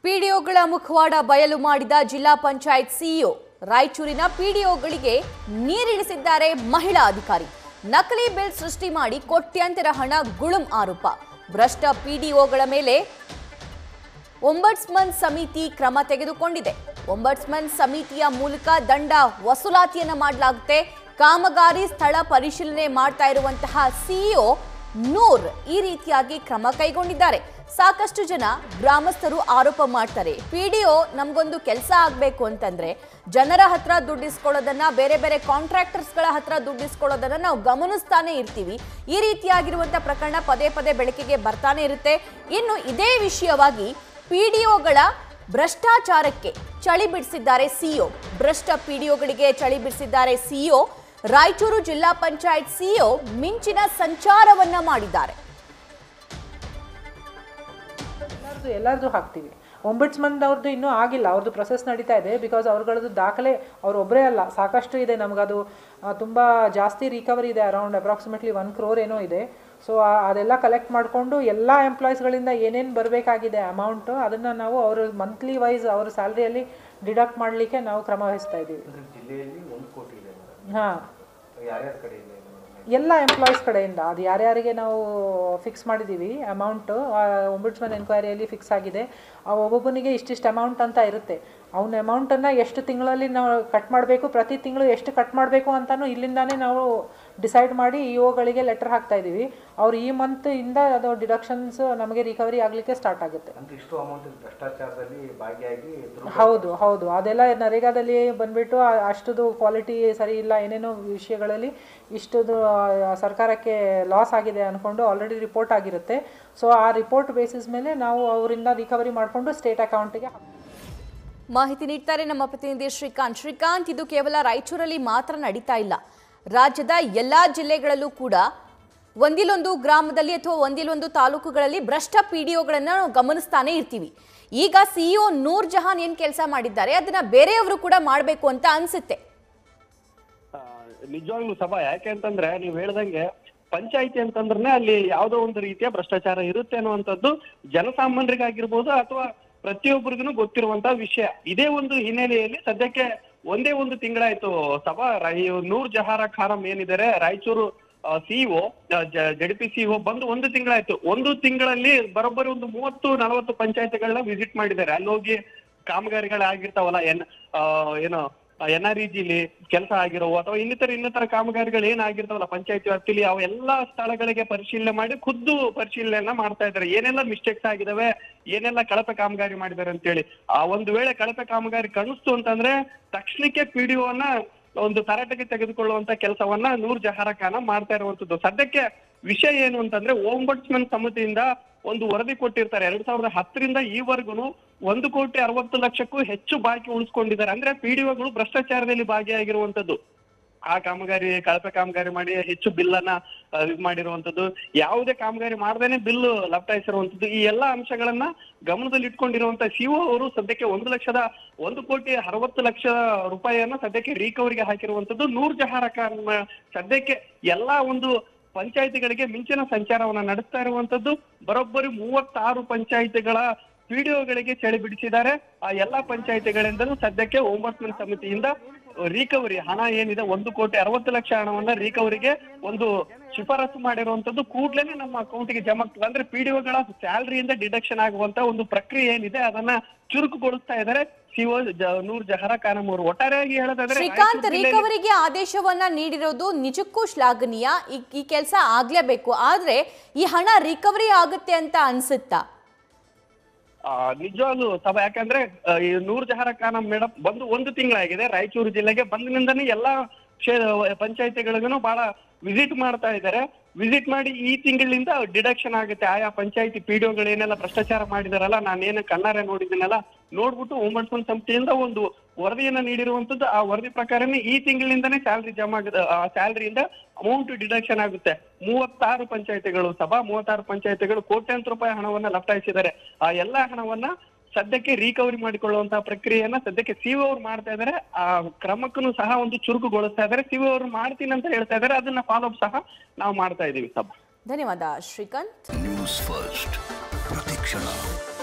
ಪಿಡಿಒಗಳ ಮುಖವಾಡ ಬಯಲು ಮಾಡಿದ ಜಿಲ್ಲಾ ಪಂಚಾಯತ್ ಸಿಇಒ ರಾಯಚೂರಿನ ಪಿಡಿಒಗಳಿಗೆ ನೀರಿಳಿಸಿದ್ದಾರೆ ಮಹಿಳಾ ಅಧಿಕಾರಿ ನಕಲಿ ಬಿಲ್ ಸೃಷ್ಟಿ ಮಾಡಿ ಕೋಟ್ಯಾಂತರ ಹಣ ಗುಳುಂ ಆರೋಪ ಭ್ರಷ್ಟ ಪಿಡಿಒಗಳ ಮೇಲೆ ಒಂಬಡ್ಸ್ಮನ್ ಸಮಿತಿ ಕ್ರಮ ತೆಗೆದುಕೊಂಡಿದೆ ಒಂಬಡ್ಸ್ಮನ್ ಸಮಿತಿಯ ಮೂಲಕ ದಂಡ ವಸೂಲಾತಿಯನ್ನ ಮಾಡಲಾಗುತ್ತೆ ಕಾಮಗಾರಿ ಸ್ಥಳ ಪರಿಶೀಲನೆ ಮಾಡ್ತಾ ಇರುವಂತಹ ಸಿಇಒ ನೂರ್ ಈ ರೀತಿಯಾಗಿ ಕ್ರಮ ಕೈಗೊಂಡಿದ್ದಾರೆ ಸಾಕಷ್ಟು ಜನ ಗ್ರಾಮಸ್ಥರು ಆರೋಪ ಮಾಡ್ತಾರೆ ಪಿಡಿಒ ನಮ್ಗೊಂದು ಕೆಲಸ ಆಗ್ಬೇಕು ಅಂತಂದ್ರೆ ಜನರ ಹತ್ರ ದುಡ್ಡಿಸ್ಕೊಳ್ಳೋದನ್ನ ಬೇರೆ ಬೇರೆ ಕಾಂಟ್ರಾಕ್ಟರ್ಸ್ಗಳ ಹತ್ರ ದುಡ್ಡಿಸ್ಕೊಳ್ಳೋದನ್ನ ನಾವು ಗಮನಿಸ್ತಾನೆ ಇರ್ತೀವಿ ಈ ರೀತಿಯಾಗಿರುವಂತಹ ಪ್ರಕರಣ ಪದೇ ಪದೇ ಬೆಳಕಿಗೆ ಬರ್ತಾನೆ ಇರುತ್ತೆ ಇನ್ನು ಇದೇ ವಿಷಯವಾಗಿ ಪಿಡಿಒಗಳ ಭ್ರಷ್ಟಾಚಾರಕ್ಕೆ ಚಳಿ ಬಿಡಿಸಿದ್ದಾರೆ ಸಿಇಒ ಭ್ರಷ್ಟ ಪಿಡಿಒಗಳಿಗೆ ಚಳಿ ಬಿಡಿಸಿದ್ದಾರೆ ಸಿಇಒ ರಾಯಚೂರು ಜಿಲ್ಲಾ ಪಂಚಾಯತ್ ಸಿಇಒ ಮಿಂಚಿನ ಸಂಚಾರವನ್ನ ಮಾಡಿದ್ದಾರೆ ಎಲ್ಲರದು ಎಲ್ಲರದು ಹಾಕ್ತೀವಿ ಒಂಬಿಟ್ಸ್ಮನ್ ಅವ್ರದ್ದು ಇನ್ನೂ ಆಗಿಲ್ಲ ಅವ್ರದ್ದು ಪ್ರೊಸೆಸ್ ನಡೀತಾ ಇದೆ ಬಿಕಾಸ್ ಅವ್ರಗಳದ್ದು ದಾಖಲೆ ಅವ್ರು ಒಬ್ಬರೇ ಅಲ್ಲ ಸಾಕಷ್ಟು ಇದೆ ನಮಗದು ತುಂಬ ಜಾಸ್ತಿ ರಿಕವರಿ ಇದೆ ಅರೌಂಡ್ ಅಪ್ರಾಕ್ಸಿಮೇಟ್ಲಿ ಒನ್ ಕ್ರೋರ್ ಏನೋ ಇದೆ ಸೊ ಅದೆಲ್ಲ ಕಲೆಕ್ಟ್ ಮಾಡಿಕೊಂಡು ಎಲ್ಲ ಎಂಪ್ಲಾಯೀಸ್ಗಳಿಂದ ಏನೇನು ಬರಬೇಕಾಗಿದೆ ಅಮೌಂಟು ಅದನ್ನು ನಾವು ಅವರು ಮಂತ್ಲಿ ವೈಸ್ ಅವ್ರ ಸ್ಯಾಲ್ರಿಯಲ್ಲಿ ಡಿಡಕ್ಟ್ ಮಾಡಲಿಕ್ಕೆ ನಾವು ಕ್ರಮ ವಹಿಸ್ತಾ ಇದ್ದೀವಿ ಅಂದ್ರೆ ಜಿಲ್ಲೆಯಲ್ಲಿ ಒಂದು ಕೋಟಿ ಇದೆ ಮೇಡಮ್ ಹಾಂ ಯಾರ್ಯಾರ ಕಡೆಯಿಂದ ಇದೆ ಮೇಡಮ್ ಎಲ್ಲ ಎಂಪ್ಲಾಯೀಸ್ ಕಡೆಯಿಂದ ಅದು ಯಾರ್ಯಾರಿಗೆ ನಾವು ಫಿಕ್ಸ್ ಮಾಡಿದ್ದೀವಿ ಅಮೌಂಟು ಒಂಬುಡ್ಸ್ಮನ್ ಎನ್ಕ್ವೈರಿಯಲ್ಲಿ ಫಿಕ್ಸ್ ಆಗಿದೆ ಆ ಒಬ್ಬೊಬ್ಬನಿಗೆ ಇಷ್ಟಿಷ್ಟು ಅಮೌಂಟ್ ಅಂತ ಇರುತ್ತೆ ಅವನ ಅಮೌಂಟನ್ನು ಎಷ್ಟು ತಿಂಗಳಲ್ಲಿ ನಾವು ಕಟ್ ಮಾಡಬೇಕು ಪ್ರತಿ ತಿಂಗಳು ಎಷ್ಟು ಕಟ್ ಮಾಡಬೇಕು ಅಂತಲೂ ಇಲ್ಲಿಂದಾನೇ ನಾವು ಡಿಸೈಡ್ ಮಾಡಿ ಇ ಒಗಳಿಗೆ ಲೆಟರ್ ಹಾಕ್ತಾ ಇದ್ದೀವಿ ಅವ್ರು ಈ ಮಂತ್ ಇಂದ ಅದು ಡಿಡಕ್ಷನ್ಸ್ ನಮಗೆ ರಿಕವರಿ ಆಗಲಿಕ್ಕೆ ಸ್ಟಾರ್ಟ್ ಆಗುತ್ತೆ ಅಂದ್ರೆ ಇಷ್ಟು ಅಮೌಂಟ್ ಭ್ರಷ್ಟಾಚಾರದಲ್ಲಿ ಭಾಗಿಯಾಗಿ ದುರುಪಯೋಗ ಹೌದು ಹೌದು ಅದೆಲ್ಲ ನರೇಗಾದಲ್ಲಿ ಬಂದ್ಬಿಟ್ಟು ಆ- ಅಷ್ಟುದು ಕ್ವಾಲಿಟಿ ಸರಿ ಇಲ್ಲ ಏನೇನೋ ವಿಷಯಗಳಲ್ಲಿ ಇಷ್ಟುದು ಆ, ಸರ್ಕಾರಕ್ಕೆ ಲಾಸ್ ಆಗಿದೆ ಅಂದ್ಕೊಂಡು ಆಲ್ರೆಡಿ ರಿಪೋರ್ಟ್ ಆಗಿರುತ್ತೆ ಸೊ ಆ ರಿಪೋರ್ಟ್ ಬೇಸಿಸ್ ಮೇಲೆ ನಾವು ಅವರಿಂದ ರಿಕವರಿ ಮಾಡಿಕೊಂಡು ಸ್ಟೇಟ್ ಅಕೌಂಟಿಗೆ ಮಾಹಿತಿ ನೀಡ್ತಾರೆ ನಮ್ಮ ಪ್ರತಿನಿಧಿ ಶ್ರೀಕಾಂತ್ ಶ್ರೀಕಾಂತ್ ಇದು ಕೇವಲ ರಾಯಚೂರಲ್ಲಿ ಮಾತ್ರ ನಡೀತಾ ಇಲ್ಲ ರಾಜ್ಯದ ಎಲ್ಲಾ ಜಿಲ್ಲೆಗಳಲ್ಲೂ ಕೂಡ ಒಂದಿಲೊಂದು ಗ್ರಾಮದಲ್ಲಿ ಅಥವಾ ಒಂದಿಲೊಂದು ತಾಲೂಕುಗಳಲ್ಲಿ ಭ್ರಷ್ಟ ಪಿಡಿಒಗಳನ್ನ ನಾವು ಗಮನಿಸ್ತಾನೆ ಇರ್ತೀವಿ ಈಗ ಸಿಇಒ ನೂರ್ ಜಹಾನ್ ಏನ್ ಕೆಲಸ ಮಾಡಿದ್ದಾರೆ ಅದನ್ನ ಬೇರೆಯವರು ಕೂಡ ಮಾಡಬೇಕು ಅಂತ ಅನ್ಸುತ್ತೆ ಆ, ನಿಜವಾಗ್ಲೂ ಸಭಾ ಯಾಕೆ ಅಂತಂದ್ರೆ ನೀವು ಹೇಳ್ದಂಗೆ ಪಂಚಾಯಿತಿ ಅಂತಂದ್ರೆ ಅಲ್ಲಿ ಯಾವುದೋ ಒಂದು ರೀತಿಯ ಭ್ರಷ್ಟಾಚಾರ ಇರುತ್ತೆ ಅನ್ನುವಂಥದ್ದು ಜನಸಾಮಾನ್ಯರಿಗಾಗಿರ್ಬೋದು ಅಥವಾ ಪ್ರತಿಯೊಬ್ಬರಿಗೂ ಗೊತ್ತಿರುವಂತ ವಿಷಯ ಇದೇ ಒಂದು ಹಿನ್ನೆಲೆಯಲ್ಲಿ ಸದ್ಯಕ್ಕೆ ಒಂದೇ ಒಂದು ತಿಂಗಳಾಯ್ತು ಸಭಾ ರೈ- ನೂರ್ ಜಹಾರ ಖಾರಂ ಏನಿದ್ದಾರೆ ರಾಯಚೂರು ಸಿಇಒ ಜಡಿಪಿ ಸಿಇಒ ಬಂದು ಒಂದು ತಿಂಗಳಾಯ್ತು ಒಂದು ತಿಂಗಳಲ್ಲಿ ಬರೋಬ್ಬರಿ ಒಂದು ಮೂವತ್ತು ನಲವತ್ತು ಪಂಚಾಯತಿಗಳನ್ನ ವಿಸಿಟ್ ಮಾಡಿದ್ದಾರೆ ಅಲ್ಲಿ ಹೋಗಿ ಕಾಮಗಾರಿಗಳಾಗಿರ್ತಾವಲ್ಲ ಎನ್ ಆ, ಏನು ಎನ್ ಆರ್ ಜಿಲಿ ಕೆಲಸ ಆಗಿರೋ ಅಥವಾ ಇನ್ನಿತರ ಇನ್ನಿತರ ಕಾಮಗಾರಿಗಳು ಏನಾಗಿರ್ತಾವಲ್ಲ ಪಂಚಾಯತಿ ವ್ಯಾಪ್ತಿಲಿ ಅವೆಲ್ಲ ಸ್ಥಳಗಳಿಗೆ ಪರಿಶೀಲನೆ ಮಾಡಿ ಖುದ್ದು ಪರಿಶೀಲನೆಯನ್ನ ಮಾಡ್ತಾ ಇದ್ದಾರೆ ಏನೆಲ್ಲ ಮಿಸ್ಟೇಕ್ಸ್ ಆಗಿದಾವೆ ಏನೆಲ್ಲ ಕಳಪೆ ಕಾಮಗಾರಿ ಮಾಡಿದ್ದಾರೆ ಅಂತೇಳಿ ಆ ಒಂದು ವೇಳೆ ಕಳಪೆ ಕಾಮಗಾರಿ ಕಾಣಿಸ್ತು ಅಂತಂದ್ರೆ ತಕ್ಷಣಕ್ಕೆ ಪಿಡಿಒನ ಒಂದು ತರಾಟೆಗೆ ತೆಗೆದುಕೊಳ್ಳುವಂತ ಕೆಲಸವನ್ನ ನೂರ್ ಜಹಾರ ಖಾನ ಮಾಡ್ತಾ ಇರುವಂತದ್ದು ಸದ್ಯಕ್ಕೆ ವಿಷಯ ಏನು ಅಂತಂದ್ರೆ ಓಂಬಡ್ಸ್ಮನ್ ಸಮಿತಿಯಿಂದ ಒಂದು ವರದಿ ಕೊಟ್ಟಿರ್ತಾರೆ ಎರಡ್ ಸಾವಿರದ ಹತ್ತರಿಂದ ಈವರೆಗೂ ಒಂದು ಕೋಟಿ ಅರವತ್ತು ಲಕ್ಷಕ್ಕೂ ಹೆಚ್ಚು ಬಾಕಿ ಉಳಿಸ್ಕೊಂಡಿದ್ದಾರೆ ಅಂದ್ರೆ ಪಿಡಿಒಗಳು ಭ್ರಷ್ಟಾಚಾರದಲ್ಲಿ ಭಾಗಿಯಾಗಿರುವಂತದ್ದು ಆ ಕಾಮಗಾರಿ ಕಳಪೆ ಕಾಮಗಾರಿ ಮಾಡಿ ಹೆಚ್ಚು ಬಿಲ್ ಅನ್ನ ಆ, ಇದ್ ಮಾಡಿರುವಂತದ್ದು ಯಾವುದೇ ಕಾಮಗಾರಿ ಮಾಡ್ದೇನೆ ಬಿಲ್ ಲಪ್ಟಾಯಿಸಿರುವಂತದ್ದು ಈ ಎಲ್ಲಾ ಅಂಶಗಳನ್ನ ಗಮನದಲ್ಲಿ ಇಟ್ಕೊಂಡಿರುವಂತ ಸಿಒ ಅವರು ಸದ್ಯಕ್ಕೆ ಒಂದು ಲಕ್ಷದ ಒಂದು ಕೋಟಿ ಅರವತ್ತು ಲಕ್ಷ ರೂಪಾಯಿಯನ್ನ ಸದ್ಯಕ್ಕೆ ರಿಕವರಿಗೆ ಹಾಕಿರುವಂತದ್ದು ನೂರ್ ಜಹಾರ ಖಾನ್ ಮ- ಸದ್ಯಕ್ಕೆ ಎಲ್ಲಾ ಒಂದು ಪಂಚಾಯಿತಿಗಳಿಗೆ ಮಿಂಚಿನ ಸಂಚಾರವನ್ನ ನಡೆಸ್ತಾ ಇರುವಂತದ್ದು ಬರೋಬ್ಬರಿ ಮೂವತ್ತಾರು ಪಂಚಾಯಿತಿಗಳ ಪಿಡಿಒಗಳಿಗೆ ಚಳಿ ಬಿಡಿಸಿದ್ದಾರೆ ಆ ಎಲ್ಲಾ ಪಂಚಾಯಿತಿಗಳಿಂದಲೂ ಸದ್ಯಕ್ಕೆ ಓಂಬರ್ಸ್ಮನ್ ಸಮಿತಿಯಿಂದ ರಿಕವರಿ ಹಣ ಏನಿದೆ ಒಂದು ಕೋಟಿ ಅರವತ್ತು ಲಕ್ಷ ಹಣವನ್ನ ರಿಕವರಿಗೆ ಒಂದು ಶಿಫಾರಸು ಮಾಡಿರುವಂತದ್ದು ಕೂಡ್ಲೇನೆ ನಮ್ಮ ಅಕೌಂಟ್ಗೆ ಜಮಾ ಆಗ್ತದೆ ಅಂದ್ರೆ ಪಿಡಿಒಗಳ ಸ್ಯಾಲರಿಯಿಂದ ಡಿಡಕ್ಷನ್ ಆಗುವಂತ ಒಂದು ಪ್ರಕ್ರಿಯೆ ಏನಿದೆ ಅದನ್ನ ಚುರುಕುಗೊಳಿಸ್ತಾ ಇದ್ದಾರೆ ಸಿಒ ನೂರ್ ಜಹರ ಖಾನಂ ಅವರು ಒಟ್ಟಾರೆಯಾಗಿ ಹೇಳೋದಾದ್ರೆ ಶ್ರೀಕಾಂತ್ ರಾಯಚೂರು ಜಿಲ್ಲೆಯಲ್ಲಿ- ರಿಕವರಿಗೆ ಆದೇಶವನ್ನ ನೀಡಿರೋದು ನಿಜಕ್ಕೂ ಶ್ಲಾಘನೀಯ ಈ ಈ ಕೆಲಸ ಆಗ್ಲೇಬೇಕು ಆದ್ರೆ ಈ ಹಣ ರಿಕವರಿ ಆಗುತ್ತೆ ಅಂತ ಅನ್ಸುತ್ತಾ ಆ, ನಿಜವಾಗ್ಲೂ ಸಭಾ ಯಾಕಂದ್ರೆ ಆ, ಈ ನೂರ್ ಜಹಾರ ಖಾನ ಮೇಡಮ್ ಬಂದು ಒಂದು ತಿಂಗಳಾಗಿದೆ ರಾಯಚೂರು ಜಿಲ್ಲೆಗೆ ಬಂದಿನಿಂದನೇ ಎಲ್ಲಾ ಕ್ಷೇ ಪಂಚಾಯತಿಗಳಿಗೂ ಬಹಳ ವಿಸಿಟ್ ಮಾಡ್ತಾ ಇದ್ದಾರೆ ವಿಸಿಟ್ ಮಾಡಿ ಈ ತಿಂಗಳಿಂದ ಡಿಡಕ್ಷನ್ ಆಗುತ್ತೆ ಆಯಾ ಪಂಚಾಯತಿ ಪಿಡಿಒಗಳು ಏನೆಲ್ಲ ಭ್ರಷ್ಟಾಚಾರ ಮಾಡಿದಾರಲ್ಲ ನಾನೇನು ಕಣ್ಣಾರೆ ನೋಡಿದ್ದೀನಲ್ಲ ನೋಡ್ಬಿಟ್ಟು ಓಂಬಡ್ಸ್ಮನ್ ಸಮಿತಿಯಿಂದ ಒಂದು ವರದಿಯನ್ನ ನೀಡಿರುವಂತದ್ದು ಆ ವರದಿ ಪ್ರಕಾರನೇ ಈ ತಿಂಗಳಿಂದನೇ ಸ್ಯಾಲ್ರಿ ಜಮಾ ಆಗುತ್ತೆ ಆ ಸ್ಯಾಲ್ರಿಯಿಂದ ಅಮೌಂಟ್ ಡಿಡಕ್ಷನ್ ಆಗುತ್ತೆ ಮೂವತ್ತಾರು ಪಂಚಾಯತಿಗಳು ಸಭಾ ಮೂವತ್ತಾರು ಪಂಚಾಯತಿಗಳು ಕೋಟ್ಯಾಂತರ ರೂಪಾಯಿ ಹಣವನ್ನ ಲಪ್ಟಾಯಿಸಿದ್ದಾರೆ ಆ ಎಲ್ಲಾ ಹಣವನ್ನ ಸದ್ಯಕ್ಕೆ ರಿಕವರಿ ಮಾಡಿಕೊಳ್ಳುವಂತಹ ಪ್ರಕ್ರಿಯೆಯನ್ನ ಸದ್ಯಕ್ಕೆ ಸಿಒ ಅವ್ರು ಮಾಡ್ತಾ ಇದ್ದಾರೆ ಆ ಕ್ರಮಕ್ಕೂ ಸಹ ಒಂದು ಚುರುಕುಗೊಳಿಸ್ತಾ ಇದ್ದಾರೆ ಸಿಒ ಅವರು ಮಾಡ್ತೀನಿ ಅಂತ ಹೇಳ್ತಾ ಇದ್ದಾರೆ ಅದನ್ನ ಫಾಲೋ ಅಪ್ ಸಹ ನಾವು ಮಾಡ್ತಾ ಇದೀವಿ ಸಭಾ ಧನ್ಯವಾದ ಶ್ರೀಕಾಂತ್ ನ್ಯೂಸ್ ಫಸ್ಟ್ ಪ್ರತಿಕ್ಷಣ